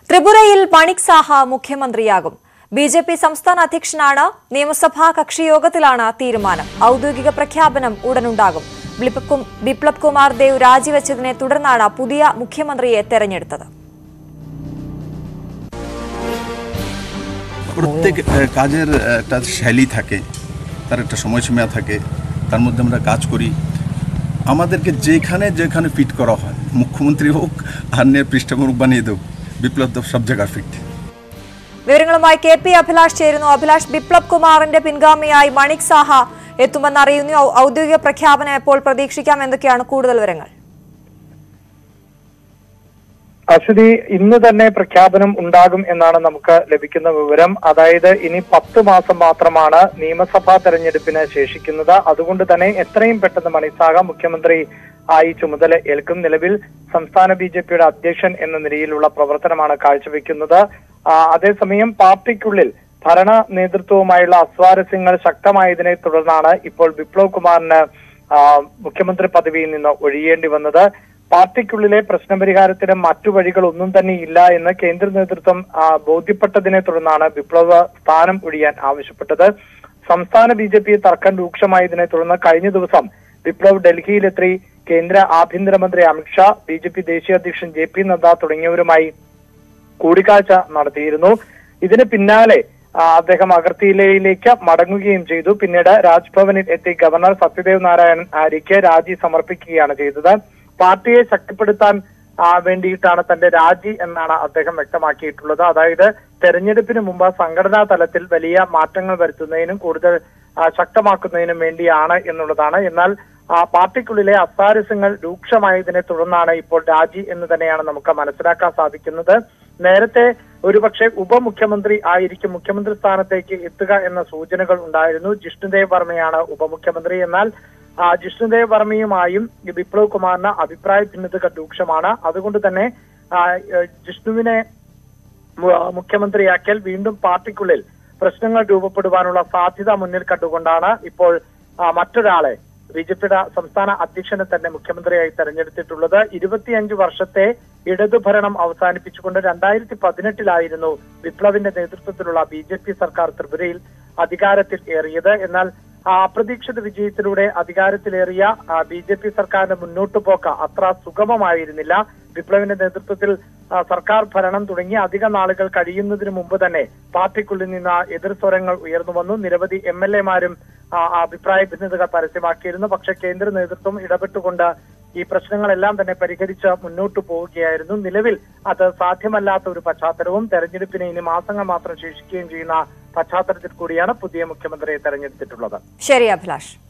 ത്രിപുരയിൽ മണിക് സാഹ മുഖ്യമന്ത്രിയാകും B J P സംസ്ഥാന അധ്യക്ഷനാണ് നിയമസഭാ കക്ഷിയോഗത്തിലാണ് തീരുമാനം ഔദ്യോഗിക പ്രഖ്യാപനം ഉടനുണ്ടാകും ബിപ്ലബ് കു- ബിപ്ലബ് കുമാർ ദേവ് രാജിവെച്ചതിനെ തുടർന്നാണ് പുതിയ മുഖ്യമന്ത്രിയെ തെരഞ്ഞെടുത്തത് প্রত্যেক আহ, কাজের আহ, একটা শৈলী থাকে তার একটা সময়সীমা থাকে তার মধ্যে আমরা কাজ করি আমাদেরকে যেখানে যেখানে ফিট করা হয় মুখ্যমন্ত্রী হোক আর নে পৃষ্ঠপোষক বানিয়ে দেব বিপ্লব দেব সব জায়গায় ফিট വിവരങ്ങളുമായി കെ പി അഭിലാഷ് ചേരുന്നു അഭിലാഷ് ബിപ്ലബ് കുമാറിന്റെ പിൻഗാമിയായി മണിക് സാഹ എത്തുമെന്ന് അറിയുന്നു ഔ- ഔദ്യോഗിക പ്രഖ്യാപനം എപ്പോൾ പ്രതീക്ഷിക്കാം എന്തൊക്കെയാണ് കൂടുതൽ വിവരങ്ങൾ അശ്വതി ഇന്ന് തന്നെ പ്രഖ്യാപനം ഉണ്ടാകും എന്നാണ് നമുക്ക് ലഭിക്കുന്ന വിവരം അതായത് ഇനി പത്ത് മാസം മാത്രമാണ് നിയമസഭാ തെരഞ്ഞെടുപ്പിന് ശേഷിക്കുന്നത് അതുകൊണ്ട് തന്നെ എത്രയും പെട്ടെന്ന് മണിസാഗ മുഖ്യമന്ത്രി ആയി ചുമതല ഏൽക്കും നിലവിൽ സംസ്ഥാന ബി ജെ പിയുടെ അധ്യക്ഷൻ എന്ന നിലയിലുള്ള പ്രവർത്തനമാണ് കാഴ്ചവെക്കുന്നത് ആ, അതേസമയം പാർട്ടിക്കുള്ളിൽ ഭരണ നേതൃത്വവുമായുള്ള അസ്വാരസ്യങ്ങൾ ശക്തമായതിനെ തുടർന്നാണ് ഇപ്പോൾ ബിപ്ലവ് കുമാറിന് ആ, മുഖ്യമന്ത്രി പദവിയിൽ നിന്ന് ഒഴിയേണ്ടി വന്നത് പാർട്ടിക്കുള്ളിലെ പ്രശ്നപരിഹാരത്തിന് മറ്റു വഴികളൊന്നും തന്നെ ഇല്ല എന്ന് കേന്ദ്ര നേതൃത്വം ആ, ബോധ്യപ്പെട്ടതിനെ തുടർന്നാണ് വിപ്ലവ സ്ഥാനം ഒഴിയാൻ ആവശ്യപ്പെട്ടത് സംസ്ഥാന ബി ജെ പി തർക്കം രൂക്ഷമായതിനെ തുടർന്ന് കഴിഞ്ഞ ദിവസം വിപ്ലവ് ഡൽഹിയിലെത്തി കേന്ദ്ര ആഭ്യന്തരമന്ത്രി അമിത്ഷാ ബി ജെ പി ദേശീയ അധ്യക്ഷൻ ജെ പി നദ്ദ തുടങ്ങിയവരുമായി കൂടിക്കാഴ്ച നടത്തിയിരുന്നു ഇതിന് പിന്നാലെ ആ, അദ്ദേഹം അഗർത്തിയിലേക്ക് മടങ്ങുകയും ചെയ്തു പിന്നീട് രാജ്ഭവനിൽ എത്തി ഗവർണർ സത്യദേവ് നാരായണൻ ആര്യയ്ക്ക് രാജി സമർപ്പിക്കുകയാണ് ചെയ്തത് പാർട്ടിയെ ശക്തിപ്പെടുത്താൻ ആ, വേണ്ടിയിട്ടാണ് തന്റെ രാജി എന്നാണ് അദ്ദേഹം വ്യക്തമാക്കിയിട്ടുള്ളത് അതായത് തെരഞ്ഞെടുപ്പിന് മുമ്പ് സംഘടനാ തലത്തിൽ വലിയ മാറ്റങ്ങൾ വരുത്തുന്നതിനും കൂടുതൽ ആ, ശക്തമാക്കുന്നതിനും വേണ്ടിയാണ് എന്നുള്ളതാണ് എന്നാൽ ആ പാർട്ടിക്കുള്ളിലെ അസാരസ്യങ്ങൾ രൂക്ഷമായതിനെ തുടർന്നാണ് ഇപ്പോൾ രാജി എന്ന് തന്നെയാണ് നമുക്ക് മനസ്സിലാക്കാൻ സാധിക്കുന്നത് നേരത്തെ ഒരുപക്ഷെ ഉപമുഖ്യമന്ത്രി ആയിരിക്കും മുഖ്യമന്ത്രി സ്ഥാനത്തേക്ക് എത്തുക എന്ന സൂചനകൾ ഉണ്ടായിരുന്നു ജിഷ്ണുദേവ് വർമ്മയാണ് ഉപമുഖ്യമന്ത്രി എന്നാൽ ആ, ജിഷ്ണുദേവ് വർമ്മയുമായും ഈ ബിപ്ലവ് കുമാറിന് അഭിപ്രായ ഭിന്നതകൾ രൂക്ഷമാണ് അതുകൊണ്ട് തന്നെ ആ, ഏഹ്, ജിഷ്ണുവിനെ മു- മുഖ്യമന്ത്രിയാക്കിയാൽ വീണ്ടും പാർട്ടിക്കുള്ളിൽ പ്രശ്നങ്ങൾ രൂപപ്പെടുവാനുള്ള സാധ്യത മുന്നിൽ കണ്ടുകൊണ്ടാണ് ഇപ്പോൾ ആ, മറ്റൊരാളെ ബി ജെ പിയുടെ സംസ്ഥാന അധ്യക്ഷനെ തന്നെ മുഖ്യമന്ത്രിയായി തെരഞ്ഞെടുത്തിട്ടുള്ളത് ഇരുപത്തിയഞ്ച് വർഷത്തെ ഇടതുഭരണം അവസാനിപ്പിച്ചുകൊണ്ട് രണ്ടായിരത്തി പതിനെട്ടിലായിരുന്നു വിപ്ലവിന്റെ നേതൃത്വത്തിലുള്ള ബി ജെ പി സർക്കാർ ത്രിപുരയിൽ അധികാരത്തിൽ ഏറിയത് എന്നാൽ ആ അപ്രതീക്ഷിത വിജയത്തിലൂടെ അധികാരത്തിലേറിയ ബി ജെ പി സർക്കാരിന്റെ മുന്നോട്ടു പോക്ക് അത്ര സുഗമമായിരുന്നില്ല വിപ്ലവിന്റെ നേതൃത്വത്തിൽ ആ, സർക്കാർ ഭരണം തുടങ്ങി അധിക നാളുകൾ കഴിയുന്നതിന് മുമ്പ് തന്നെ പാർട്ടിക്കുള്ളിൽ നിന്ന് എതിർ സ്വരങ്ങൾ ഉയർന്നു വന്നു നിരവധി എം എൽ എമാരും അഭിപ്രായ ഭിന്നതകൾ പരസ്യമാക്കിയിരുന്നു പക്ഷേ കേന്ദ്ര നേതൃത്വം ഇടപെട്ടുകൊണ്ട് ഈ പ്രശ്നങ്ങളെല്ലാം തന്നെ പരിഹരിച്ച് മുന്നോട്ടു പോവുകയായിരുന്നു നിലവിൽ അത് സാധ്യമല്ലാത്ത ഒരു പശ്ചാത്തലവും തെരഞ്ഞെടുപ്പിന് ഇനി മാസങ്ങൾ മാത്രം ശേഷിക്കുകയും ചെയ്യുന്ന പശ്ചാത്തലത്തിൽ കൂടിയാണ് പുതിയ മുഖ്യമന്ത്രിയെ തെരഞ്ഞെടുത്തിട്ടുള്ളത് ശരി അഭിലാഷ്